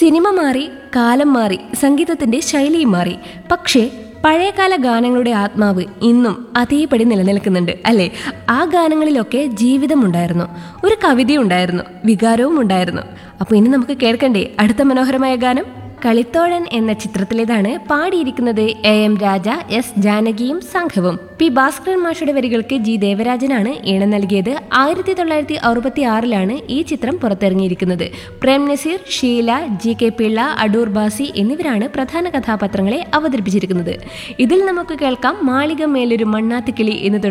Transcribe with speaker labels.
Speaker 1: cinema മാറി കാലം മാറി സംഗീതത്തിന്റെ ശൈലിയും മാറി പക്ഷേ പഴയകാല ഗാനങ്ങളുടെ ആത്മാവ് ഇന്നും അതേപടി നിലനിൽക്കുന്നുണ്ട് അല്ലേ ആ ഗാനങ്ങളിലൊക്കെ ജീവിതമുണ്ടായിരുന്നു ഒരു കവിതയുണ്ടായിരുന്നു വികാരവും ഉണ്ടായിരുന്നു അപ്പോൾ ഇനി നമുക്ക് കേൾക്കണ്ടേ അടുത്ത മനോഹരമായ ഗാനം കളിത്തോഴൻ എന്ന ചിത്രത്തിലേതാണ് പാടിയിരിക്കുന്നത് എ എം രാജ എസ് ജാനകിയും സംഘവും പി ഭാസ്കരൻ മാഷയുടെ വരികൾക്ക് ജി ദേവരാജനാണ് ഈണം നൽകിയത് ആയിരത്തി തൊള്ളായിരത്തി അറുപത്തി ആറിലാണ് ഈ ചിത്രം പുറത്തിറങ്ങിയിരിക്കുന്നത് പ്രേം നസീർ ഷീല ജി കെ പിള്ള അടൂർ ബാസി എന്നിവരാണ് പ്രധാന കഥാപാത്രങ്ങളെ അവതരിപ്പിച്ചിരിക്കുന്നത് ഇതിൽ നമുക്ക് കേൾക്കാം മാളിക മേലൊരു മണ്ണാത്തിക്കിളി എന്ന് തുടങ്ങി